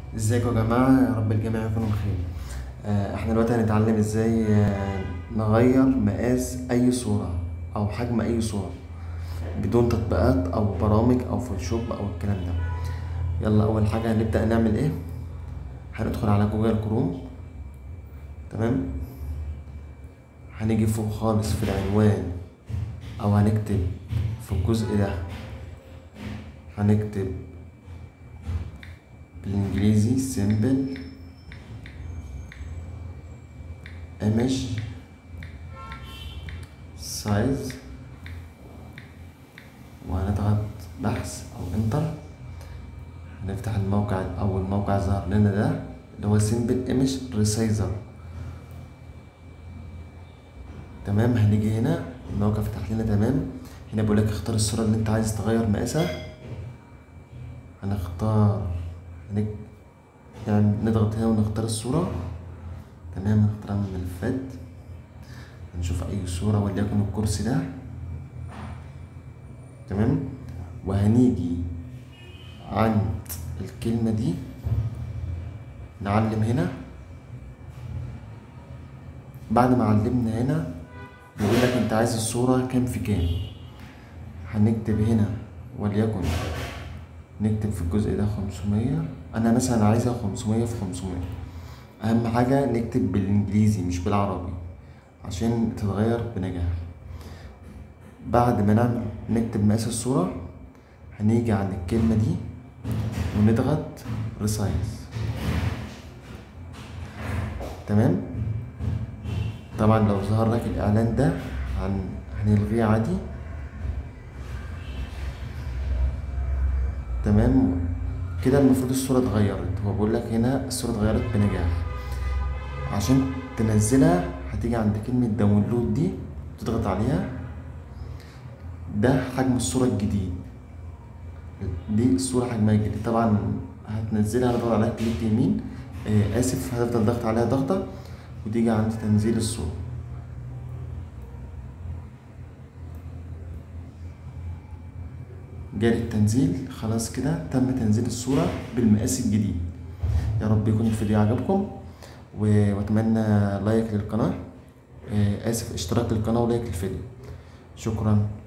ازيكم يا جماعة يا رب الجميع يكونوا بخير آه، احنا دلوقتي هنتعلم ازاي آه، نغير مقاس اي صورة او حجم اي صورة بدون تطبيقات او برامج او فوتوشوب او الكلام ده يلا اول حاجة هنبدأ نعمل ايه هندخل على جوجل كروم تمام هنيجي فوق خالص في العنوان او هنكتب في الجزء ده هنكتب بالانجليزي simple image size وهنضغط بحث او انتر هنفتح الموقع او الموقع ظهر لنا ده اللي هو simple image resizer تمام هنيجي هنا الموقع فتح لنا تمام هنا بيقول لك اختار الصورة اللي انت عايز تغير مقاسها هنختار هنك... يعني نضغط هنا ونختار الصورة تمام نختار من الملفات هنشوف أي صورة وليكن الكرسي ده تمام وهنيجي عند الكلمة دي نعلم هنا بعد ما علمنا هنا بيقول لك انت عايز الصورة كام في كام هنكتب هنا وليكن نكتب في الجزء ده خمسمية أنا مثلا عايزها خمسمية في خمسمية أهم حاجة نكتب بالإنجليزي مش بالعربي عشان تتغير بنجاح بعد ما نعمل نكتب مقاس الصورة هنيجي عند الكلمة دي ونضغط ريسايز تمام طبعا لو ظهر لك الإعلان ده هن... هنلغيه عادي تمام كده المفروض الصورة اتغيرت هو بيقول لك هنا الصورة اتغيرت بنجاح عشان تنزلها هتيجي عند كلمة داونلود دي تضغط عليها ده حجم الصورة الجديد دي الصورة حجمها الجديد طبعا هتنزلها هتضغط عليها كليك يمين آه آسف هتفضل ضغط عليها ضغطة وتيجي عند تنزيل الصورة جاري التنزيل خلاص كده تم تنزيل الصورة بالمقاس الجديد يا رب يكون الفيديو عجبكم و- واتمنى لايك للقناة آه، اسف اشتراك للقناة ولايك للفيديو شكرا